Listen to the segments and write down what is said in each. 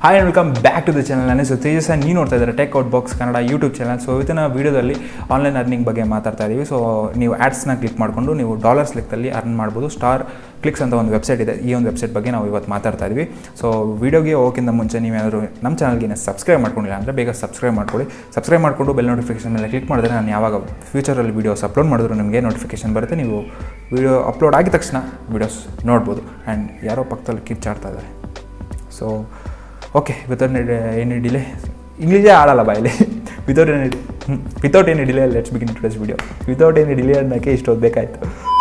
hi and welcome back to the channel ನಾನು so Tejas and ನೀವು ನೋಡ್ತಾ ಇದ್ದಾರೆ Tech Out Box Kannada YouTube channel so ಇವತ್ತಿನ ವೀಡಿಯೋದಲ್ಲಿ ಆನ್ಲೈನ್ ಅರ್ನಿಂಗ್ ಬಗ್ಗೆ ಮಾತಾಡ್ತಾ ಇದ್ದೀವಿ ಸೊ ನೀವು ಆ್ಯಡ್ಸ್ನ ಕ್ಲಿಕ್ ಮಾಡಿಕೊಂಡು ನೀವು ಡಾಲರ್ಸ್ ಲೆಕ್ಕದಲ್ಲಿ ಅರ್ನ್ ಮಾಡ್ಬೋದು ಸ್ಟಾರ್ ಕ್ಲಿಕ್ಸ್ ಅಂತ ಒಂದು ವೆಬ್ಸೈಟ್ ಇದೆ ಈ ಒಂದು ವೆಬ್ಸೈಟ್ ಬಗ್ಗೆ ನಾವು ಇವತ್ತು ಮಾತಾಡ್ತಾ ಇದ್ವಿ ಸೊ ವೀಡಿಯೋಗೆ ಹೋಗೋಕ್ಕಿಂತ ಮುಂಚೆ ನೀವೇನಾದರೂ ನಮ್ಮ ಚಾನಲ್ಗೆ ಸಬ್ಸ್ಕ್ರೈಬ್ ಮಾಡ್ಕೊಂಡಿಲ್ಲ ಅಂದರೆ ಬೇಗ ಸಬ್ಸ್ಕ್ರೈಬ್ ಮಾಡ್ಕೊಳ್ಳಿ ಸಬ್ಸ್ಕ್ರೈಬ್ ಮಾಡಿಕೊಂಡು ಬೆಲ್ ನೋಟಿಫಿಕೇಶನ್ ಮೇಲೆ ಕ್ಲಿಕ್ ಮಾಡಿದ್ರೆ ನಾನು ಯಾವಾಗ ಫ್ಯೂಚರಲ್ಲಿ ವೀಡಿಯೋಸ್ ಅಪ್ಲೋಡ್ ಮಾಡಿದ್ರು ನಿಮಗೆ ನೋಟಿಫಿಕೇಶನ್ ಬರುತ್ತೆ ನೀವು ವೀಡಿಯೋ ಅಪ್ಲೋಡ್ ಆಗಿದ ತಕ್ಷಣ ವೀಡಿಯೋಸ್ ನೋಡ್ಬೋದು ಆ್ಯಂಡ್ ಯಾರೋ ಪಕ್ಕದಲ್ಲಿ ಕಿಚ್ಚಾಡ್ತಾ ಇದ್ದಾರೆ so okay without any delay ಇಂಗ್ಲೀಷೇ ಆಡಲ್ಲ ಬಾಯಲ್ಲಿ without any without any delay let's begin to video without any delay ಅನ್ನೋಕ್ಕೆ ಇಷ್ಟೊತ್ತು ಬೇಕಾಯಿತು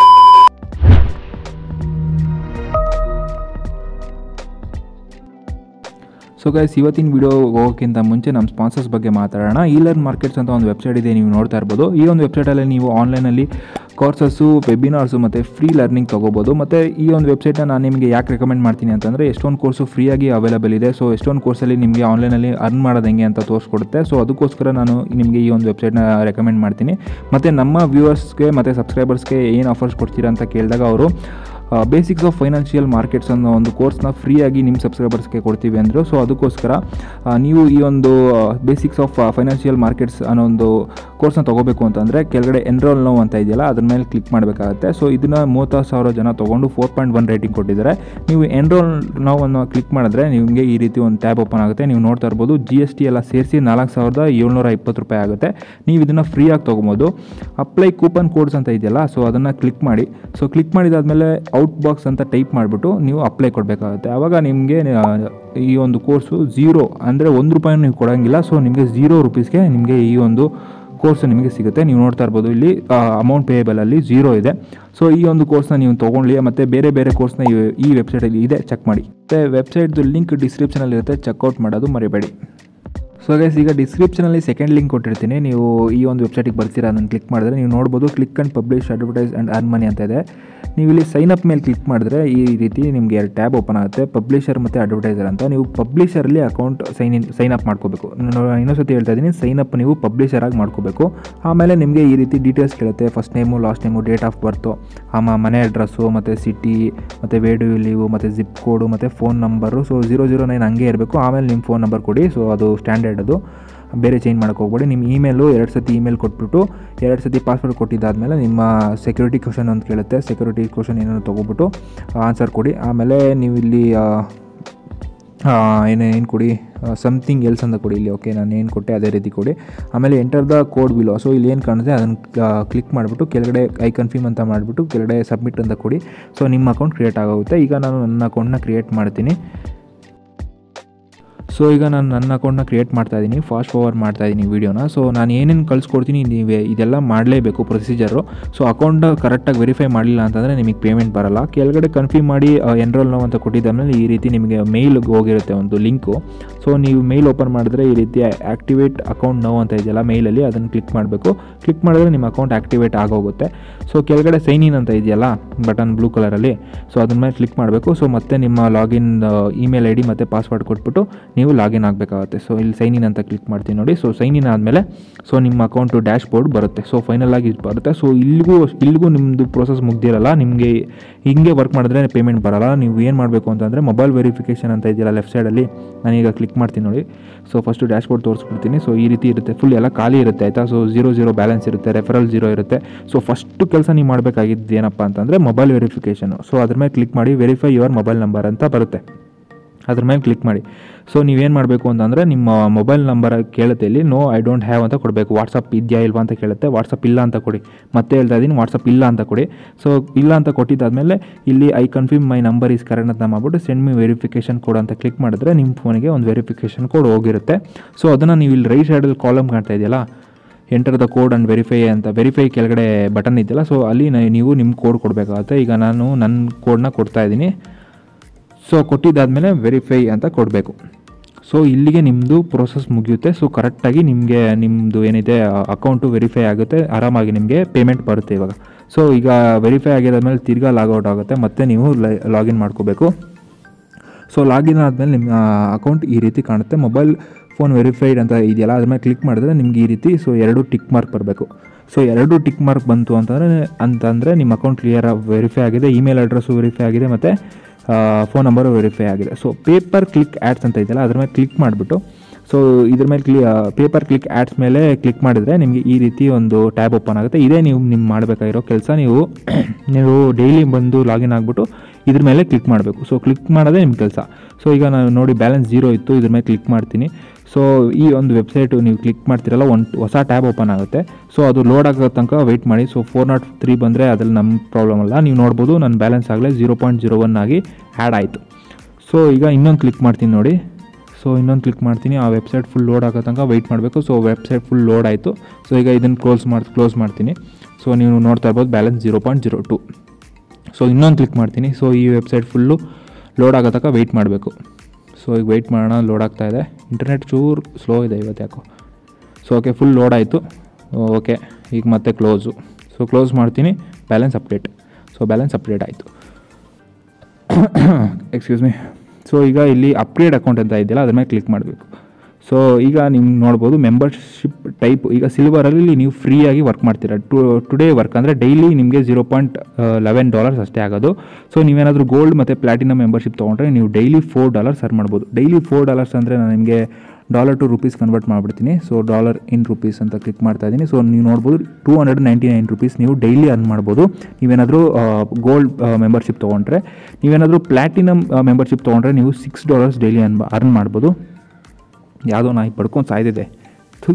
ಸೊ ಗೈಸ್ ಇವತ್ತಿನ ವಿಡಿಯೋ ಹೋಗೋಕ್ಕಿಂತ ಮುಂಚೆ ನಮ್ಮ ಸ್ಪಾನ್ಸರ್ಸ್ ಬಗ್ಗೆ ಮಾತಾಡೋಣ ಈ ಲರ್ನ್ ಮಾರ್ಕೆಟ್ಸ್ ಅಂತ ಒಂದು ವೆಬ್ಸೈಟ್ ಇದೆ ನೀವು ನೋಡ್ತಾ ಇರ್ಬೋದು ಈ ಒಂದು ವೆಬ್ಸೈಟಲ್ಲಿ ನೀವು ಆನ್ಲೈನಲ್ಲಿ ಕೋರ್ಸಸ್ಸು ವೆಬಿನಾರ್ಸು ಮತ್ತು ಫ್ರೀ ಲರ್ನಿಂಗ್ ತೊಗೋಬೋದು ಮತ್ತು ಈ ಒಂದು ವೆಬ್ಸೈಟ್ನ ನಾನು ನಿಮಗೆ ಯಾಕೆ ರೆಕಮೆಂಡ್ ಮಾಡ್ತೀನಿ ಅಂತಂದರೆ ಎಷ್ಟೊಂದು ಕೋರ್ಸು ಫ್ರೀಯಾಗಿ ಅವೈಲೇಬಲ್ ಇದೆ ಸೊ ಎಷ್ಟೊಂದು ಕೋರ್ಸಲ್ಲಿ ನಿಮಗೆ ಆನ್ಲೈನಲ್ಲಿ ಅರ್ನ್ ಮಾಡೋದು ಹೆಂಗೆ ಅಂತ ತೋರಿಸ್ಕೊಡುತ್ತೆ ಸೊ ಅದಕ್ಕೋಸ್ಕರ ನಾನು ನಿಮಗೆ ಈ ಒಂದು ವೆಬ್ಸೈಟ್ನ ರೆಕಮೆಂಡ್ ಮಾಡ್ತೀನಿ ಮತ್ತು ನಮ್ಮ ವ್ಯೂವರ್ಸ್ಗೆ ಮತ್ತು ಸಬ್ಸ್ಕ್ರೈಬರ್ಸ್ಗೆ ಏನು ಆಫರ್ಸ್ ಕೊಡ್ತೀರಾ ಅಂತ ಕೇಳಿದಾಗ ಅವರು ಬೇಸಿಕ್ಸ್ ಆಫ್ ಫೈನಾನ್ಷಿಯಲ್ ಮಾರ್ಕೆಟ್ಸ್ ಅನ್ನೋ ಒಂದು ಕೋರ್ಸ್ನ ಫ್ರೀಯಾಗಿ ನಿಮ್ಮ ಸಬ್ಸ್ಕ್ರೈಬರ್ಸ್ಗೆ ಕೊಡ್ತೀವಿ ಅಂದರು ಸೊ ಅದಕ್ಕೋಸ್ಕರ ಆ, ನೀವು ಈ ಒಂದು ಬೇಸಿಕ್ಸ್ ಆಫ್ ಫೈನಾನ್ಷಿಯಲ್ ಮಾರ್ಕೆಟ್ಸ್ ಅನ್ನೋ ಒಂದು ಕೋರ್ಸ್ನ ತೊಗೋಬೇಕು ಅಂತಂದರೆ ಕೆಳಗಡೆ ಎನ್ರೋಲ್ ನೋವು ಅಂತ ಇದೆಯಲ್ಲ ಅದ್ರ ಮೇಲೆ ಕ್ಲಿಕ್ ಮಾಡಬೇಕಾಗುತ್ತೆ ಸೊ ಇದನ್ನು ಮೂವತ್ತಾರು ಸಾವಿರ ಜನ ತೊಗೊಂಡು ಫೋರ್ ಪಾಯಿಂಟ್ ಒನ್ ರೇಟಿಂಗ್ ಕೊಟ್ಟಿದ್ದಾರೆ ನೀವು ಎನ್ರೋಲ್ ನೋವನ್ನು ಕ್ಲಿಕ್ ಮಾಡಿದ್ರೆ ನಿಮಗೆ ಈ ರೀತಿ ಒಂದು ಟ್ಯಾಬ್ ಓಪನ್ ಆಗುತ್ತೆ ನೀವು ನೋಡ್ತಾ ಇರ್ಬೋದು ಜಿ ಎಸ್ ಟಿ ಎಲ್ಲ ಸೇರಿಸಿ ನಾಲ್ಕು ಸಾವಿರದ ಏಳ್ನೂರ ಇಪ್ಪತ್ತು ರೂಪಾಯಿ ಆಗುತ್ತೆ ನೀವು ಇದನ್ನು ಫ್ರೀಯಾಗಿ ತೊಗೊಬೋದು ಅಪ್ಲೈ ಕೂಪನ್ ಕೋಡ್ಸ್ ಅಂತ ಇದೆಯಲ್ಲ ಸೊ ಅದನ್ನು ಕ್ಲಿಕ್ ಮಾಡಿ ಸೊ ಕ್ಲಿಕ್ ಮಾಡಿದಾದಮೇಲೆ ಔಟ್ ಬಾಕ್ಸ್ ಅಂತ ಟೈಪ್ ಮಾಡಿಬಿಟ್ಟು ನೀವು ಅಪ್ಲೈ ಕೊಡಬೇಕಾಗುತ್ತೆ ಆವಾಗ ನಿಮಗೆ ಈ ಒಂದು ಕೋರ್ಸು ಝೀರೋ ಅಂದರೆ ಒಂದು ರೂಪಾಯಿ ನೀವು ಕೊಡೋಂಗಿಲ್ಲ ಸೊ ನಿಮಗೆ ಝೀರೋ ರುಪೀಸ್ಗೆ ನಿಮಗೆ ಈ ಒಂದು ಕೋರ್ಸ್ ನಿಮಗೆ ಸಿಗುತ್ತೆ ನೀವು ನೋಡ್ತಾ ಇರ್ಬೋದು ಇಲ್ಲಿ ಅಮೌಂಟ್ ಪೇಯಬಲಲ್ಲಿ ಝೀರೋ ಇದೆ ಸೊ ಈ ಒಂದು ಕೋರ್ಸ್ನ ನೀವು ತೊಗೊಳ್ಳಿ ಮತ್ತು ಬೇರೆ ಬೇರೆ ಕೋರ್ಸ್ನ ಈ ಈ ವೆಬ್ಸೈಟಲ್ಲಿ ಇದೆ ಚೆಕ್ ಮಾಡಿ ಮತ್ತು ವೆಬ್ಸೈಟ್ದು ಲಿಂಕ್ ಡಿಸ್ಕ್ರಿಪ್ಷನಲ್ಲಿ ಇರುತ್ತೆ ಚೆಕ್ಔಟ್ ಮಾಡೋದು ಮರಿಬೇಡಿ ಸೊ ಗೈಸ್ ಈಗ ಡಿಸ್ಕ್ರಿಪ್ಷನಲ್ಲಿ ಸೆಕೆಂಡ್ ಲಿಂಕ್ ಕೊಟ್ಟಿರ್ತೀನಿ ನೀವು ಈ ಒಂದು ವೆಬ್ಸೈಟಿಗೆ ಬರ್ತೀರಾ ಅದನ್ನು ಕ್ಲಿಕ್ ಮಾಡಿದ್ರೆ ನೀವು ನೋಡ್ಬೋದು click and publish advertise and earn money ಅಂತ ಇದೆ ನೀವು ಇಲ್ಲಿ ಸೈನ್ ಅಪ್ ಮೇಲೆ ಕ್ಲಿಕ್ ಮಾಡಿದ್ರೆ ಈ ರೀತಿ ನಿಮಗೆ ಎರಡು ಟ್ಯಾಬ್ ಓಪನ್ ಆಗುತ್ತೆ ಪಬ್ಲಿಷರ್ ಮತ್ತು ಅಡ್ವರ್ಟೈಸರ್ ಅಂತ ನೀವು ಪಬ್ಲಿಷರಲ್ಲಿ account sign in sign up ಮಾಡ್ಕೋಬೇಕು ನಾನು ಇನ್ನೊಂದ್ಸತಿ ಹೇಳ್ತಾ ಇದ್ದೀನಿ ಸೈನ್ ಅಪ್ ನೀವು ಪಬ್ಲಿಷರಾಗಿ ಮಾಡ್ಕೋಬೇಕು ಆಮೇಲೆ ನಿಮಗೆ ಈ ರೀತಿ ಡೀಟೇಲ್ಸ್ ಕೇಳುತ್ತೆ first name last name date of birth ಆಮ ಮನೆ ಅಡ್ರೆಸ್ಸು ಮತ್ತು ಸಿಟಿ ಮತ್ತು ವೇಡು ಲೀವು ಮತ್ತು ಜಿಪ್ ಕೋಡು ಮತ್ತು phone number so zero zero nine ಹಂಗೆ ಇರಬೇಕು ಆಮೇಲೆ ನಿಮ್ಮ ಫೋನ್ ನಂಬರ್ ಕೊಡಿ ಸೊ ಅದು ಸ್ಟ್ಯಾಂಡರ್ಡ್ ಅದು ಬೇರೆ ಚೇಂಜ್ ಮಾಡೋಕ್ಕೆ ಹೋಗ್ಬೇಡಿ ನಿಮ್ಮ ಇಮೇಲು ಎರಡು ಸತಿ ಇಮೇಲ್ ಕೊಟ್ಬಿಟ್ಟು ಎರಡು ಸತಿ ಪಾಸ್ವರ್ಡ್ ಕೊಟ್ಟಿದ್ದಾದಮೇಲೆ ನಿಮ್ಮ ಸೆಕ್ಯೂರಿಟಿ ಕ್ವಶನ್ ಅಂತ ಕೇಳುತ್ತೆ ಸೆಕ್ಯೂರಿಟಿ ಕ್ವಶನ್ ಏನೇನು ತೊಗೊಬಿಟ್ಟು ಆನ್ಸರ್ ಕೊಡಿ ಆಮೇಲೆ ನೀವು ಇಲ್ಲಿ ಏನು ಏನು ಕೊಡಿ ಸಮಥಿಂಗ್ ಎಲ್ಸ್ ಅಂತ ಕೊಡಿ ಇಲ್ಲಿ ಓಕೆ ನಾನು ಏನು ಕೊಟ್ಟೆ ಅದೇ ರೀತಿ ಕೊಡಿ ಆಮೇಲೆ enter the code below so ಇಲ್ಲಿ ಏನು ಕಾಣುತ್ತೆ ಅದನ್ನು ಕ್ಲಿಕ್ ಮಾಡಿಬಿಟ್ಟು ಕೆಳಗಡೆ ಐ ಕನ್ಫರ್ಮ್ ಅಂತ ಮಾಡಿಬಿಟ್ಟು ಕೆಳಗಡೆ ಸಬ್ಮಿಟ್ ಅಂತ ಕೊಡಿ ಸೊ ನಿಮ್ಮ ಅಕೌಂಟ್ ಕ್ರಿಯೇಟ್ ಆಗುತ್ತೆ ಈಗ ನಾನು ನನ್ನ ಅಕೌಂಟ್ನ ಕ್ರಿಯೇಟ್ ಮಾಡ್ತೀನಿ ಸೊ ಈಗ ನಾನು ನನ್ನ ಅಕೌಂಟ್ನ ಕ್ರಿಯೇಟ್ ಮಾಡ್ತಾ ಇದ್ದೀನಿ ಫಾಸ್ಟ್ ಫಾರ್ವರ್ಡ್ ಮಾಡ್ತಾ ಇದ್ದೀನಿ ವೀಡಿಯೋನ ಸೊ ನಾನು ಏನೇನು ಕಳಿಸ್ಕೊಡ್ತೀನಿ ನೀವೇ ಇದೆಲ್ಲ ಮಾಡಲೇಬೇಕು ಪ್ರೊಸೀಜರು ಸೊ ಅಕೌಂಟ್ ಕರೆಕ್ಟಾಗಿ ವೆರಿಫೈ ಮಾಡಲಿಲ್ಲ ಅಂತಂದರೆ ನಿಮಗೆ ಪೇಮೆಂಟ್ ಬರಲ್ಲ ಕೆಳಗಡೆ ಕನ್ಫರ್ಮ್ ಮಾಡಿ ಎನ್ರೋಲ್ ನೋವು ಅಂತ ಕೊಟ್ಟಿದ್ದಾದ್ಮೇಲೆ ಈ ರೀತಿ ನಿಮಗೆ ಮೇಲ್ಗೆ ಹೋಗಿರುತ್ತೆ ಒಂದು ಲಿಂಕು ಸೊ ನೀವು ಮೇಲ್ ಓಪನ್ ಮಾಡಿದ್ರೆ ಈ ರೀತಿ ಆ್ಯಕ್ಟಿವೇಟ್ ಅಕೌಂಟ್ ನೋವು ಅಂತ ಇದೆಯಲ್ಲ ಮೇಲಲ್ಲಿ ಅದನ್ನು ಕ್ಲಿಕ್ ಮಾಡಬೇಕು ಕ್ಲಿಕ್ ಮಾಡಿದ್ರೆ ನಿಮ್ಮ ಅಕೌಂಟ್ ಆ್ಯಕ್ಟಿವೇಟ್ ಆಗೋಗುತ್ತೆ ಸೊ ಕೆಳಗಡೆ ಸೈನ್ ಇನ್ ಅಂತ ಇದೆಯಲ್ಲ ಬಟನ್ ಬ್ಲೂ ಕಲರಲ್ಲಿ ಸೊ ಅದ್ರ ಮೇಲೆ ಕ್ಲಿಕ್ ಮಾಡಬೇಕು ಸೊ ಮತ್ತೆ ನಿಮ್ಮ ಲಾಗಿನ್ ಇಮೇಲ್ ಐ ಡಿ ಮತ್ತು ಪಾಸ್ವರ್ಡ್ ಕೊಟ್ಬಿಟ್ಟು ನೀವು ಲಾಗಿನ್ ಆಗಬೇಕಾಗುತ್ತೆ ಸೊ ಇಲ್ಲಿ ಸೈನ್ ಇನ್ ಅಂತ ಕ್ಲಿಕ್ ಮಾಡ್ತೀನಿ ನೋಡಿ ಸೊ ಸೈನ್ ಇನ್ ಆದಮೇಲೆ ಸೊ ನಿಮ್ಮ ಅಕೌಂಟು ಡ್ಯಾಶ್ ಬೋರ್ಡ್ ಬರುತ್ತೆ ಸೊ ಫೈನಲ್ ಆಗಿ ಇದು ಬರುತ್ತೆ ಸೊ ಇಲ್ಲಿಗೂ ಇಲ್ಲಿಗೂ ನಿಮ್ಮದು ಪ್ರೋಸೆಸ್ ಮುಗ್ದಿರಲ್ಲ ನಿಮಗೆ ಹಿಂಗೆ ವರ್ಕ್ ಮಾಡಿದ್ರೆ ಪೇಮೆಂಟ್ ಬರಲ್ಲ ನೀವು ಏನು ಮಾಡಬೇಕು ಅಂತಂದರೆ ಮೊಬೈಲ್ ವೆರಿಫಿಕೇಷನ್ ಅಂತ ಇದೆಯಲ್ಲ ಲೆಫ್ಟ್ ಸೈಡಲ್ಲಿ ನಾನೀಗ ಕ್ಲಿಕ್ ಮಾಡ್ತೀನಿ ನೋಡಿ ಸೊ ಫಸ್ಟು ಡ್ಯಾಶ್ ಬೋರ್ಡ್ ತೋರಿಸ್ಬಿಡ್ತೀನಿ ಸೊ ಈ ರೀತಿ ಇರುತ್ತೆ ಫುಲ್ ಎಲ್ಲ ಖಾಲಿ ಇರುತ್ತೆ ಆಯಿತಾ ಸೊ ಜೀರೋ ಜೀರೋ ಬ್ಯಾಲೆನ್ಸ್ ಇರುತ್ತೆ ರೆಫರಲ್ ಜೀರೋ ಇರುತ್ತೆ ಸೊ ಫಸ್ಟು ಕೆಲಸ ನೀವು ಮಾಡಬೇಕಾಗಿದ್ದು ಏನಪ್ಪ ಅಂತಂದರೆ ಮೊಬೈಲ್ ವೆರಿಫಿಕೇಷನು ಸೊ ಅದ್ರ ಮೇಲೆ ಕ್ಲಿಕ್ ಮಾಡಿ ವೆರಿಫೈ ಯುವರ್ ಮೊಬೈಲ್ ನಂಬರ್ ಅಂತ ಬರುತ್ತೆ ಅದ್ರ ಮೇಲೆ ಕ್ಲಿಕ್ ಮಾಡಿ ಸೊ ನೀವೇನು ಮಾಡಬೇಕು ಅಂತಂದರೆ ನಿಮ್ಮ ಮೊಬೈಲ್ ನಂಬರ್ ಕೇಳುತ್ತೆ ಇಲ್ಲಿ ನೋ ಐ ಡೋಂಟ್ ಹ್ಯಾವ್ ಅಂತ ಕೊಡಬೇಕು ವಾಟ್ಸಪ್ ಇದೆಯಾ ಇಲ್ವಾ ಅಂತ ಕೇಳುತ್ತೆ ವಾಟ್ಸಪ್ ಇಲ್ಲ ಅಂತ ಕೊಡಿ ಮತ್ತೆ ಹೇಳ್ತಾ ಇದ್ದೀನಿ ವಾಟ್ಸಪ್ ಇಲ್ಲ ಅಂತ ಕೊಡಿ ಸೊ ಇಲ್ಲ ಅಂತ ಕೊಟ್ಟಿದ್ದಾದಮೇಲೆ ಇಲ್ಲಿ I confirm my number is correct ಅಂತ ಮಾಡ್ಬಿಟ್ಟು ಸೆಂಡ್ ಮಿ ವೆರಿಫಿಕೇಷನ್ ಕೋಡ್ ಅಂತ ಕ್ಲಿಕ್ ಮಾಡಿದ್ರೆ ನಿಮ್ಮ ಫೋನಿಗೆ ಒಂದು ವೆರಿಫಿಕೇಷನ್ ಕೋಡ್ ಹೋಗಿರುತ್ತೆ ಸೊ ಅದನ್ನು ನೀವು ಇಲ್ಲಿ ರೈಟ್ ಸೈಡಲ್ಲಿ ಕಾಲಮ್ ಕಾಣ್ತಾ ಇದೆಯಲ್ಲ enter the code and verify ಅಂತ ವೆರಿಫೈ ಕೆಳಗಡೆ ಬಟನ್ ಇದೆಯಲ್ಲ ಸೊ ಅಲ್ಲಿ ನ- ನೀವು ನಿಮ್ಮ ಕೋಡ್ ಕೊಡಬೇಕಾಗುತ್ತೆ ಈಗ ನಾನು ನನ್ನ ಕೋಡ್ನ ಕೊಡ್ತಾ ಇದ್ದೀನಿ ಸೊ ಕೊಟ್ಟಿದ್ದಾದಮೇಲೆ ವೆರಿಫೈ ಅಂತ ಕೊಡಬೇಕು ಸೊ ಇಲ್ಲಿಗೆ ನಿಮ್ಮದು ಪ್ರೋಸೆಸ್ ಮುಗಿಯುತ್ತೆ ಸೊ ಕರೆಕ್ಟಾಗಿ ನಿಮಗೆ ನಿಮ್ಮದು ಏನಿದೆ ಅಕೌಂಟು ವೆರಿಫೈ ಆಗುತ್ತೆ ಆರಾಮಾಗಿ ನಿಮಗೆ ಪೇಮೆಂಟ್ ಬರುತ್ತೆ ಇವಾಗ ಸೊ ಈಗ ವೆರಿಫೈ ಆಗಿದ್ದಾದ್ಮೇಲೆ ತಿರ್ಗಾ ಲಾಗೌಟ್ ಆಗುತ್ತೆ ಮತ್ತೆ ನೀವು ಲಾಗಿನ್ ಮಾಡ್ಕೋಬೇಕು ಸೊ ಲಾಗಿನ್ ಆದಮೇಲೆ ನಿಮ್ಮ ಅಕೌಂಟ್ ಈ ರೀತಿ ಕಾಣುತ್ತೆ ಮೊಬೈಲ್ ಫೋನ್ ವೆರಿಫೈಡ್ ಅಂತ ಇದೆಯಲ್ಲ ಅದ್ರ ಮೇಲೆ ಕ್ಲಿಕ್ ಮಾಡಿದ್ರೆ ನಿಮ್ಗೆ ಈ ರೀತಿ ಸೊ ಎರಡು ಟಿಕ್ ಮಾರ್ಕ್ ಬರಬೇಕು ಸೊ ಎರಡು ಟಿಕ್ ಮಾರ್ಕ್ ಬಂತು ಅಂತಂದರೆ ಅಂತಂದರೆ ನಿಮ್ಮ ಅಕೌಂಟ್ ಕ್ಲಿಯರ್ ವೆರಿಫೈ ಆಗಿದೆ ಇಮೇಲ್ ಅಡ್ರೆಸ್ಸು ವೆರಿಫೈ ಆಗಿದೆ ಮತ್ತು ಫೋನ್ ನಂಬರು ವೆರಿಫೈ ಆಗಿದೆ ಸೊ ಪೇಪರ್ ಕ್ಲಿಕ್ ಆ್ಯಡ್ಸ್ ಅಂತ ಇದೆಯಲ್ಲ ಅದ್ರ ಮೇಲೆ ಕ್ಲಿಕ್ ಮಾಡಿಬಿಟ್ಟು ಸೊ ಇದ್ರ ಮೇಲೆ ಕ್ಲಿ ಪೇಪರ್ ಕ್ಲಿಕ್ ಆ್ಯಡ್ಸ್ ಮೇಲೆ ಕ್ಲಿಕ್ ಮಾಡಿದರೆ ನಿಮಗೆ ಈ ರೀತಿ ಒಂದು ಟ್ಯಾಬ್ ಓಪನ್ ಆಗುತ್ತೆ ಇದೇ ನೀವು ನಿಮ್ಮ ಮಾಡಬೇಕಾಗಿರೋ ಕೆಲಸ ನೀವು ನೀವು ಡೈಲಿ ಬಂದು ಲಾಗಿನ್ ಆಗಿಬಿಟ್ಟು ಇದ್ರ ಮೇಲೆ ಕ್ಲಿಕ್ ಮಾಡಬೇಕು ಸೊ ಕ್ಲಿಕ್ ಮಾಡೋದೇ ನಿಮ್ಮ ಕೆಲಸ ಸೊ ಈಗ ನಾನು ನೋಡಿ ಬ್ಯಾಲೆನ್ಸ್ ಜೀರೋ ಇತ್ತು ಇದ್ರ ಮೇಲೆ ಕ್ಲಿಕ್ ಮಾಡ್ತೀನಿ ಸೊ ಈ ಒಂದು ವೆಬ್ಸೈಟು ನೀವು ಕ್ಲಿಕ್ ಮಾಡ್ತಿರಲ್ಲ ಒಂದು ಹೊಸ ಟ್ಯಾಬ್ ಓಪನ್ ಆಗುತ್ತೆ ಸೊ ಅದು ಲೋಡ್ ಆಗೋ ತನಕ ವೆಯ್ಟ್ ಮಾಡಿ ಸೊ ಫೋರ್ ನಾಟ್ ತ್ರೀ ಬಂದರೆ ಅದ್ರಲ್ಲಿ ನಮ್ಮ ಪ್ರಾಬ್ಲಮ್ ಅಲ್ಲ ನೀವು ನೋಡ್ಬೋದು ನನ್ನ ಬ್ಯಾಲೆನ್ಸ್ ಆಗಲೇ ಜೀರೋ ಪಾಯಿಂಟ್ ಜೀರೋ ಒನ್ ಆಗಿ ಆ್ಯಡ್ ಆಯಿತು ಸೊ ಈಗ ಇನ್ನೊಂದು ಕ್ಲಿಕ್ ಮಾಡ್ತೀನಿ ನೋಡಿ ಸೊ ಇನ್ನೊಂದು ಕ್ಲಿಕ್ ಮಾಡ್ತೀನಿ ಆ ವೆಬ್ಸೈಟ್ ಫುಲ್ ಲೋಡ್ ಆಗೋ ತನಕ ವೆಯ್ಟ್ ಮಾಡಬೇಕು ಸೊ ವೆಬ್ಸೈಟ್ ಫುಲ್ ಲೋಡ್ ಆಯಿತು ಸೊ ಈಗ ಇದನ್ನು ಕ್ಲೋಸ್ ಮಾಡಿ ಕ್ಲೋಸ್ ಮಾಡ್ತೀನಿ ಸೊ ನೀವು ನೋಡ್ತಾ ಇರ್ಬೋದು balance zero point zero two so ಇನ್ನೊಂದು ಕ್ಲಿಕ್ ಮಾಡ್ತೀನಿ ಸೊ ಈ ವೆಬ್ಸೈಟ್ ಫುಲ್ಲು ಲೋಡ್ ಆಗೋ ತನಕ ವೆಯ್ಟ್ ಮಾಡಬೇಕು ಸೊ ಈಗ ವೆಯ್ಟ್ ಮಾಡೋಣ ಲೋಡ್ ಆಗ್ತಾ ಇದೆ ಇಂಟರ್ನೆಟ್ ಚೂರು ಸ್ಲೋ ಇದೆ ಇವತ್ತು ಯಾಕೋ ಸೊ ಓಕೆ ಫುಲ್ ಲೋಡ್ ಆಯಿತು ಓಕೆ ಈಗ ಮತ್ತೆ ಕ್ಲೋಸು ಸೊ ಕ್ಲೋಸ್ ಮಾಡ್ತೀನಿ balance update so balance update ಆಯಿತು ಎಕ್ಸ್ಕ್ಯೂಸ್ ಮೀ ಸೊ ಈಗ ಇಲ್ಲಿ ಅಪ್ಗ್ರೇಡ್ ಅಕೌಂಟ್ ಅಂತ ಇದೆಯಲ್ಲ ಅದ್ರ ಮೇಲೆ ಕ್ಲಿಕ್ ಮಾಡಬೇಕು ಸೊ ಈಗ ನೀವು ನೋಡ್ಬೋದು ಮೆಂಬರ್ಶಿಪ್ ಟೈಪ್ ಈಗ ಸಿಲ್ವರಲ್ಲಿ ನೀವು ಫ್ರೀಯಾಗಿ ವರ್ಕ್ ಮಾಡ್ತೀರಾ ಟು ಟುಡೇ ವರ್ಕ್ ಅಂದರೆ ಡೈಲಿ ನಿಮಗೆ ಜೀರೋ ಪಾಯಿಂಟ್ ಲೆವೆನ್ ಡಾಲರ್ಸ್ ಅಷ್ಟೇ ಆಗೋದು ಸೊ ನೀವೇನಾದರೂ ಗೋಲ್ಡ್ ಮತ್ತು ಪ್ಲಾಟಿನಮ್ ಮೆಂಬರ್ಶಿಪ್ ತೊಗೊಂಡ್ರೆ ನೀವು ಡೈಲಿ ಫೋರ್ ಡಾಲರ್ಸ್ ಅರ್ನ್ ಮಾಡ್ಬೋದು ಡೈಲಿ ಫೋರ್ ಡಾಲರ್ಸ್ ಅಂದರೆ ನಾನು ನಿಮಗೆ ಡಾಲರ್ ಟು ರುಪೀಸ್ ಕನ್ವರ್ಟ್ ಮಾಡಿಬಿಡ್ತೀನಿ ಸೊ ಡಾಲರ್ ಇನ್ ರುಪೀಸ್ ಅಂತ ಕ್ಲಿಕ್ ಮಾಡ್ತಾ ಇದ್ದೀನಿ ಸೊ ನೀವು ನೋಡ್ಬೋದು two hundred ninety nine rupees ನೀವು ಡೈಲಿ ಅರ್ನ್ ಮಾಡ್ಬೋದು ನೀವೇನಾದರೂ ಗೋಲ್ಡ್ ಮೆಂಬರ್ಶಿಪ್ ತೊಗೊಂಡ್ರೆ ನೀವೇನಾದರೂ ಪ್ಲ್ಯಾಟಿನಮ್ ಮೆಂಬರ್ಶಿಪ್ ತೊಗೊಂಡ್ರೆ ನೀವು ಸಿಕ್ಸ್ ಡಾಲರ್ಸ್ ಡೈಲಿ ಅನ್ ಅರ್ನ್ ಮಾಡ್ಬೋದು ಯಾವುದೋ ನಾಯಿ ಪಡ್ಕೊಂಡು ಸಾಯ್ದಿದೆ ಥು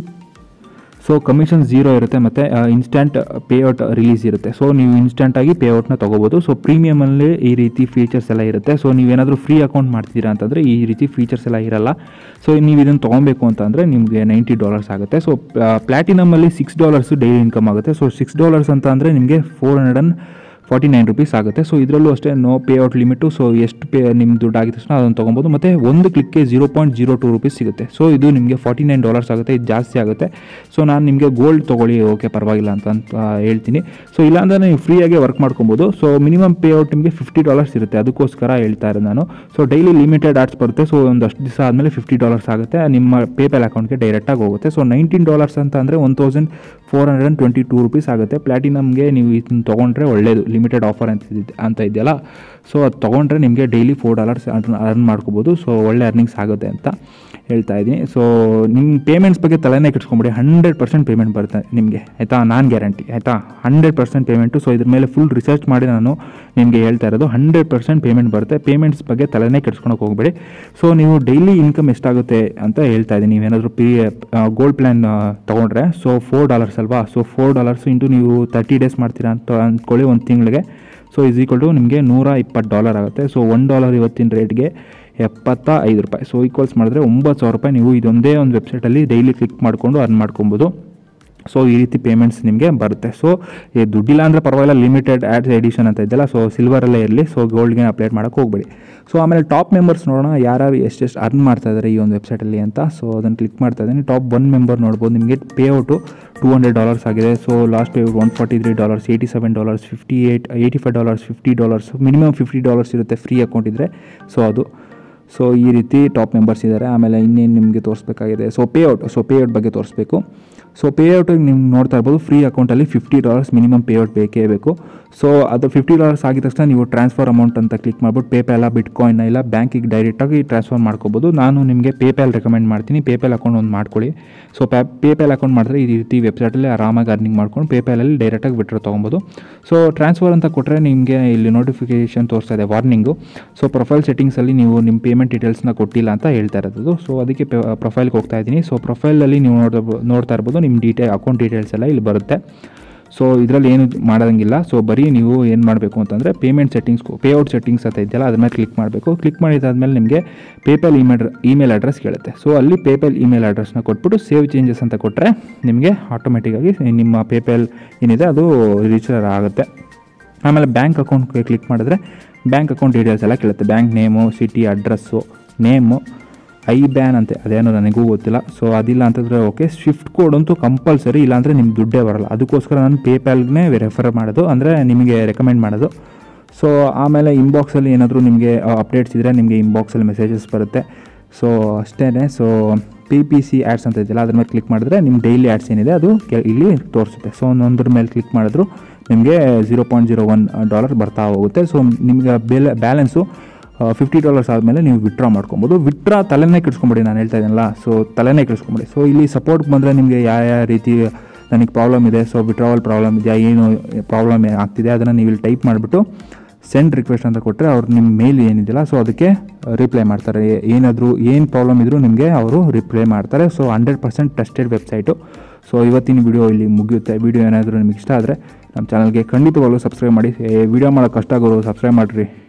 ಸೊ ಕಮಿಷನ್ ಝೀರೋ ಇರುತ್ತೆ ಮತ್ತು ಇನ್ಸ್ಟಂಟ್ ಪೇಔಟ್ ರಿಲೀಸ್ ಇರುತ್ತೆ ಸೊ ನೀವು ಇನ್ಸ್ಟಂಟಾಗಿ ಪೇಔಟ್ನ ತೊಗೋಬೋದು ಸೊ ಪ್ರೀಮಿಯಮಲ್ಲಿ ಈ ರೀತಿ ಫೀಚರ್ಸ್ ಎಲ್ಲ ಇರುತ್ತೆ ಸೊ ನೀವೇನಾದರೂ ಫ್ರೀ ಅಕೌಂಟ್ ಮಾಡ್ತೀರಾ ಅಂತಂದರೆ ಈ ರೀತಿ ಫೀಚರ್ಸ್ ಎಲ್ಲ ಇರಲ್ಲ ಸೊ ನೀವು ಇದನ್ನು ತೊಗೊಬೇಕು ಅಂತಂದರೆ ನಿಮಗೆ ನೈಂಟಿ ಡಾಲರ್ಸ್ ಆಗುತ್ತೆ ಸೊ ಪ್ಲ್ಯಾಟಿನಮಲ್ಲಿ ಸಿಕ್ಸ್ ಡಾಲರ್ಸು ಡೈಲಿ ಇನ್ಕಮ್ ಆಗುತ್ತೆ ಸೊ ಸಿಕ್ಸ್ ಡಾಲರ್ಸ್ ಅಂತ ಅಂದರೆ ನಿಮಗೆ four hundred and forty nine rupees ಆಗುತ್ತೆ ಸೊ ಇದರಲ್ಲೂ ಅಷ್ಟೇ ನೋ ಪೇಔಟ್ ಲಿಮಿಟು ಸೊ ಎಷ್ಟು ಪೇ ನಿಮ್ಮ ದುಡ್ಡು ಆಗಿದ ತಕ್ಷಣ ಅದನ್ನು ತೊಗೊಬೋದು ಮತ್ತು ಒಂದು ಕ್ಲಿಕ್ಗೆ zero point zero two rupees ಸಿಗುತ್ತೆ ಸೊ ಇದು ನಿಮಗೆ ಫಾರ್ಟಿ ನೈನ್ ಡಾಲರ್ಸ್ ಆಗುತ್ತೆ ಇದು ಜಾಸ್ತಿ ಆಗುತ್ತೆ ಸೊ ನಾನು ನಿಮಗೆ ಗೋಲ್ಡ್ ತೊಗೊಳ್ಳಿ ಓಕೆ ಪರವಾಗಿಲ್ಲ ಅಂತ ಅಂತ ಹೇಳ್ತೀನಿ ಸೊ ಇಲ್ಲಾಂದರೆ ನೀವು ಫ್ರೀಯಾಗಿ ವರ್ಕ್ ಮಾಡ್ಕೊಬೋದು ಸೊ ಮಿನಿಮಮ್ ಪೇಔಟ್ ನಿಮಗೆ ಫಿಫ್ಟಿ ಡಾಲರ್ಸ್ ಇರುತ್ತೆ ಅದಕ್ಕೋಸ್ಕರ ಹೇಳ್ತಾ ಇರೋದು ನಾನು ಸೊ ಡೈಲಿ ಲಿಮಿಟೆಡ್ ಆರ್ಟ್ಸ್ ಬರುತ್ತೆ ಸೊ ಒಂದಷ್ಟು ದಿವಸ ಆದಮೇಲೆ ಫಿಫ್ಟಿ ಡಾಲರ್ಸ್ ಆಗುತ್ತೆ ನಿಮ್ಮ ಪೇಪಲ್ ಅಕೌಂಟ್ಗೆ ಡೈರೆಕ್ಟಾಗಿ ಹೋಗುತ್ತೆ ಸೊ ನೈನ್ಟೀನ್ ಡಾಲರ್ಸ್ ಅಂತ ಅಂದರೆ one thousand four hundred and twenty two rupees ಆಗುತ್ತೆ ಪ್ಲಾಟಿನಮ್ಗೆ ನೀವು ಇದನ್ನ ತೊಗೊಂಡ್ರೆ ಒಳ್ಳೆಯದು ಲಿಮಿಟೆಡ್ ಆಫರ್ ಅಂತ ಇದೆ ಅಂತ ಇದೆಯಲ್ಲ ಸೊ ಅದು ತೊಗೊಂಡ್ರೆ ನಿಮಗೆ ಡೈಲಿ ಫೋರ್ ಡಾಲರ್ಸ್ ಅರ್ನ್ ಮಾಡ್ಕೋಬೋದು ಸೊ ಒಳ್ಳೆ ಅರ್ನಿಂಗ್ಸ್ ಆಗುತ್ತೆ ಅಂತ ಹೇಳ್ತಾ ಇದ್ದೀನಿ ಸೊ ನಿಮ್ಮ ಪೇಮೆಂಟ್ಸ್ ಬಗ್ಗೆ ತಲೆನೇ ಕೆಡ್ಸ್ಕೊಂಬಿಡಿ ಹಂಡ್ರೆಡ್ ಪರ್ಸೆಂಟ್ ಪೇಮೆಂಟ್ ಬರುತ್ತೆ ನಿಮಗೆ ಆಯಿತಾ ನಾನು ಗ್ಯಾರಂಟಿ ಆಯಿತಾ ಹಂಡ್ರೆಡ್ ಪರ್ಸೆಂಟ್ ಪೇಮೆಂಟು ಸೊ ಇದ್ರ ಮೇಲೆ ಫುಲ್ ರಿಸರ್ಚ್ ಮಾಡಿ ನಾನು ನಿಮಗೆ ಹೇಳ್ತಾ ಇರೋದು ಹಂಡ್ರೆಡ್ ಪರ್ಸೆಂಟ್ ಪೇಮೆಂಟ್ ಬರುತ್ತೆ ಪೇಮೆಂಟ್ಸ್ ಬಗ್ಗೆ ತಲೆನೇ ಕೆಡ್ಸ್ಕೊಳಕ್ಕೆ ಹೋಗಬೇಡಿ ಸೊ ನೀವು ಡೈಲಿ ಇನ್ಕಮ್ ಎಷ್ಟಾಗುತ್ತೆ ಅಂತ ಹೇಳ್ತಾ ಇದ್ದೀನಿ ನೀವೇನಾದರೂ ಪಿ ಗೋಲ್ಡ್ ಪ್ಲ್ಯಾನ್ ತೊಗೊಂಡ್ರೆ ಸೊ ಫೋರ್ ಡಾಲರ್ಸ್ ಅಲ್ವಾ ಸೊ ಫೋರ್ ಡಾಲರ್ಸ್ ಇಂಟು ನೀವು ತರ್ಟಿ ಡೇಸ್ ಮಾಡ್ತೀರಾ ಅಂತ ಅಂದ್ಕೊಳ್ಳಿ ಒಂದು ತಿಂಗಳಿಗೆ ಸೊ ಇಸ್ ಈಕ್ವಲ್ ಟು ನಿಮಗೆ ನೂರ ಇಪ್ಪತ್ತು ಡಾಲರ್ ಆಗುತ್ತೆ ಸೊ ಒನ್ ಡಾಲರ್ ಇವತ್ತಿನ ರೇಟ್ಗೆ ಎಪ್ಪತ್ತ ಐದು ರೂಪಾಯಿ ಸೊ ಈಕ್ವಲ್ಸ್ ಮಾಡಿದ್ರೆ ಒಂಬತ್ತು ಸಾವಿರ ರೂಪಾಯಿ ನೀವು ಇದೊಂದೇ ಒಂದು ವೆಬ್ಸೈಟಲ್ಲಿ ಡೈಲಿ ಕ್ಲಿಕ್ ಮಾಡಿಕೊಂಡು ಅರ್ನ್ ಮಾಡ್ಕೊಬೋದು ಸೊ ಈ ರೀತಿ ಪೇಮೆಂಟ್ಸ್ ನಿಮಗೆ ಬರುತ್ತೆ ಸೊ ಈ ದುಡ್ಡಿಲ್ಲ ಅಂದರೆ ಪರವಾಗಿಲ್ಲ ಲಿಮಿಟೆಡ್ ಆ್ಯಡ್ಸ್ ಎಡಿಷನ್ ಅಂತ ಇದೆಯಲ್ಲ ಸೊ ಸಿಲ್ವರಲ್ಲೇ ಇರಲಿ ಸೊ ಗೋಲ್ಡ್ಗೆ ಅಪ್ಲೈಟ್ ಮಾಡೋಕ್ಕೆ ಹೋಗಬೇಡಿ ಸೊ ಆಮೇಲೆ ಟಾಪ್ ಮೆಂಬರ್ಸ್ ನೋಡೋಣ ಯಾರ್ಯಾರು ಎಷ್ಟೆಷ್ಟು ಅರ್ನ್ ಮಾಡ್ತಾ ಇದ್ದಾರೆ ಈ ಒಂದು ವೆಬ್ಸೈಟಲ್ಲಿ ಅಂತ ಸೊ ಅದನ್ನು ಕ್ಲಿಕ್ ಮಾಡ್ತಾ ಇದ್ದೀನಿ ಟಾಪ್ ಒನ್ ಮೆಂಬರ್ ನೋಡ್ಬೋದು ನಿಮಗೆ ಪೇಔಟು ಟೂ ಹಂಡ್ರೆಡ್ ಡಾಲರ್ಸ್ ಆಗಿದೆ so last payout one forty three dollars eighty seven dollars fifty eight eighty five dollars fifty dollars minimum fifty dollars ಇರುತ್ತೆ ಫ್ರೀ ಅಕೌಂಟ್ ಇದ್ದರೆ so ಅದು so ಈ ರೀತಿ top members ಇದ್ದಾರೆ ಆಮೇಲೆ ಇನ್ನೇನು ನಿಮಗೆ ತೋರಿಸ್ಬೇಕಾಗಿದೆ ಸೊ ಪೇಔಟ್ ಸೊ ಪೇಔಟ್ ಬಗ್ಗೆ ತೋರಿಸ್ಬೇಕು ಸೊ ಪೇಔಟಿಗೆ ನೀವು ನೋಡ್ತಾ ಇರ್ಬೋದು ಫ್ರೀ ಅಕೌಂಟಲ್ಲಿ ಫಿಫ್ಟಿ ಡಾಲರ್ಸ್ ಮಿನಿಮಮ್ ಪೇಔಟ್ ಬೇಕೇ ಬೇಕು ಸೊ ಅದು ಫಿಫ್ಟಿ ಡಾಲರ್ಸ್ ಆಗಿದ ತಕ್ಷಣ ನೀವು ಟ್ರಾನ್ಸ್ಫರ್ ಅಮೌಂಟ್ ಅಂತ ಕ್ಲಿಕ್ ಮಾಡ್ಬಿಟ್ಟು ಪೇಪ್ಯಾಲ ಬಿಟ್ಕಾಯಿನ್ ಇಲ್ಲ ಬ್ಯಾಂಕಿಗೆ ಡೈರೆಕ್ಟಾಗಿ ಟ್ರಾನ್ಸ್ಫರ್ ಮಾಡ್ಕೋಬೋದು ನಾನು ನಿಮಗೆ ಪೇಪ್ಯಾಲ್ ರೆಕಮೆಂಡ್ ಮಾಡ್ತೀನಿ ಪೇಪ್ಯಾಲ್ ಅಕೌಂಟ್ ಒಂದು ಮಾಡ್ಕೊಳ್ಳಿ ಸೊ ಪ್ಯಾ ಪೇಪ್ಯಾಲ್ ಅಕೌಂಟ್ ಮಾಡಿದ್ರೆ ಈ ರೀತಿ ವೆಬ್ಸೈಟಲ್ಲಿ ಆರಾಮಾಗಿ ಅರ್ನಿಂಗ್ ಮಾಡ್ಕೊಂಡು ಪೇಪ್ಯಾಲಲ್ಲಿ ಡೈರೆಕ್ಟಾಗಿ ವಿಡ್ರಾ ತೊಗೊಬೋದು ಸೊ ಟ್ರಾನ್ಸ್ಫರ್ ಅಂತ ಕೊಟ್ಟರೆ ನಿಮಗೆ ಇಲ್ಲಿ ನೋಟಿಫಿಕೇಷನ್ ತೋರಿಸ್ತಾ ಇದೆ ವಾರ್ನಿಂಗು ಸೊ ಪ್ರೊಫೈಲ್ ಸೆಟ್ಟಿಂಗ್ಸಲ್ಲಿ ನೀವು ನಿಮ್ಮ ಪೇಮೆಂಟ್ ಡೀಟೇಲ್ಸ್ನ ಕೊಟ್ಟಿಲ್ಲ ಅಂತ ಹೇಳ್ತಾ ಇರೋದು ಸೊ ಅದಕ್ಕೆ ಪ್ರೊಫೈಲ್ಗೆ ಹೋಗ್ತಾ ಇದ್ದೀನಿ ಸೊ ಪ್ರೊಫೈಲಲ್ಲಿ ನೀವು ನೋಡ್ತಾ ನೋಡ್ತಾ ಇರ್ಬೋದು ನಿಮ್ಮ ಡೀಟೇಲ್ ಅಕೌಂಟ್ ಡೀಟೇಲ್ಸ್ ಎಲ್ಲ ಇಲ್ಲಿ ಬರುತ್ತೆ ಸೊ ಇದರಲ್ಲಿ ಏನು ಮಾಡೋದಂಗಿಲ್ಲ ಸೊ ಬರೀ ನೀವು ಏನು ಮಾಡಬೇಕು ಅಂತಂದರೆ ಪೇಮೆಂಟ್ ಸೆಟ್ಟಿಂಗ್ಸ್ ಪೇಔಟ್ ಸೆಟ್ಟಿಂಗ್ಸ್ ಅಂತ ಇದೆಯಲ್ಲ ಅದ್ರ ಮೇಲೆ ಕ್ಲಿಕ್ ಮಾಡಬೇಕು ಕ್ಲಿಕ್ ಮಾಡಿದಾದ್ಮೇಲೆ ನಿಮಗೆ ಪೇಪಲ್ ಇಮೇಲ್ ಇಮೇಲ್ ಅಡ್ರೆಸ್ ಕೇಳುತ್ತೆ ಸೊ ಅಲ್ಲಿ ಪೇಪಲ್ ಇಮೇಲ್ ಅಡ್ರೆಸ್ನ ಕೊಟ್ಬಿಟ್ಟು ಸೇವ್ ಚೇಂಜಸ್ ಅಂತ ಕೊಟ್ಟರೆ ನಿಮಗೆ ಆಟೋಮೆಟಿಕ್ಕಾಗಿ ನಿಮ್ಮ ಪೇಪಲ್ ಏನಿದೆ ಅದು ರಿಜಿಸ್ಟರ್ ಆಗುತ್ತೆ ಆಮೇಲೆ ಬ್ಯಾಂಕ್ ಅಕೌಂಟ್ಗೆ ಕ್ಲಿಕ್ ಮಾಡಿದ್ರೆ ಬ್ಯಾಂಕ್ ಅಕೌಂಟ್ ಡೀಟೇಲ್ಸ್ ಎಲ್ಲ ಕೇಳುತ್ತೆ bank name city address name IBAN ಅಂತೆ ಅದೇನೋ ನನಗೂ ಗೊತ್ತಿಲ್ಲ ಸೊ ಅದಿಲ್ಲ ಅಂತಂದರೆ ಓಕೆ ಸ್ವಿಫ್ಟ್ ಕೋಡ್ ಅಂತೂ ಕಂಪಲ್ಸರಿ ಇಲ್ಲಾಂದರೆ ನಿಮ್ಮ ದುಡ್ಡೇ ಬರಲ್ಲ ಅದಕ್ಕೋಸ್ಕರ ನಾನು ಪೇಪ್ಯಾಲ್ಗೆ ರೆಫರ್ ಮಾಡೋದು ಅಂದರೆ ನಿಮಗೆ ರೆಕಮೆಂಡ್ ಮಾಡೋದು ಸೊ ಆಮೇಲೆ ಇನ್ಬಾಕ್ಸಲ್ಲಿ ಏನಾದರೂ ನಿಮಗೆ ಅಪ್ಡೇಟ್ಸ್ ಇದ್ದರೆ ನಿಮಗೆ ಇನ್ಬಾಕ್ಸಲ್ಲಿ ಮೆಸೇಜಸ್ ಬರುತ್ತೆ ಸೊ ಅಷ್ಟೇ so P P C ads ಅಂತ ಇದೆಯಲ್ಲ ಅದ್ರ ಮೇಲೆ ಕ್ಲಿಕ್ ಮಾಡಿದ್ರೆ ನಿಮ್ಮ ಡೈಲಿ ಆ್ಯಡ್ಸ್ ಏನಿದೆ ಅದು ಕೆ ಇಲ್ಲಿ ತೋರಿಸುತ್ತೆ ಸೊ ಒಂದೊಂದ್ರ ಮೇಲೆ ಕ್ಲಿಕ್ ಮಾಡಿದ್ರು ನಿಮಗೆ zero point zero one dollar ಬರ್ತಾ ಹೋಗುತ್ತೆ ಸೊ ನಿಮಗೆ ಬೆಲೆ ಬ್ಯಾಲೆನ್ಸು ಫಿಫ್ಟಿ ಡಾಲರ್ಸ್ ಆದಮೇಲೆ ನೀವು ವಿತ್ಡ್ರಾ ಮಾಡ್ಕೊಬೋದು ವಿತ್ಡ್ರಾ ತಲೆನೇ ಕೆಡಿಸ್ಕೊಂಬಿಡಿ ನಾನು ಹೇಳ್ತಾ ಇದ್ದೀನಲ್ಲ ಸೊ ತಲೆನೇ ಕೆಡಿಸ್ಕೊಂಬಿಡಿ ಸೊ ಇಲ್ಲಿ ಸಪೋರ್ಟ್ ಬಂದರೆ ನಿಮಗೆ ಯಾವ ಯಾವ ರೀತಿ ನನಗೆ ಪ್ರಾಬ್ಲಮ್ ಇದೆ ಸೊ ವಿಡ್ರಾವಲ್ ಪ್ರಾಬ್ಲಮ್ ಇದೆಯಾ ಏನು ಪ್ರಾಬ್ಲಮ್ ಆಗ್ತಿದೆ ಅದನ್ನು ನೀವು ಇಲ್ಲಿ ಟೈಪ್ ಮಾಡಿಬಿಟ್ಟು ಸೆಂಡ್ ರಿಕ್ವೆಸ್ಟ್ ಅಂತ ಕೊಟ್ಟರೆ ಅವ್ರು ನಿಮ್ಮ ಮೇಲ್ ಏನಿದೆಯಲ್ಲ ಸೊ ಅದಕ್ಕೆ ರಿಪ್ಲೈ ಮಾಡ್ತಾರೆ ಏನಾದರೂ ಏನು ಪ್ರಾಬ್ಲಮ್ ಇದ್ದರೂ ನಿಮಗೆ ಅವರು ರಿಪ್ಲೈ ಮಾಡ್ತಾರೆ so hundred percent trusted website so ಇವತ್ತಿನ ವಿಡಿಯೋ ಇಲ್ಲಿ ಮುಗಿಯುತ್ತೆ ವಿಡಿಯೋ ಏನಾದರೂ ನಿಮಗೆ ಇಷ್ಟ ಆದರೆ ನಮ್ಮ ಚಾನಲ್ಗೆ ಖಂಡಿತವಾಗ್ಲೂ ಸಬ್ಸ್ಕ್ರೈಬ್ ಮಾಡಿ ವಿಡಿಯೋ ಮಾಡೋಕ್ಕೆ ಕಷ್ಟ ಆಗೋರು ಸಬ್ಸ್ಕ್ರೈಬ್ ಮಾಡಿರಿ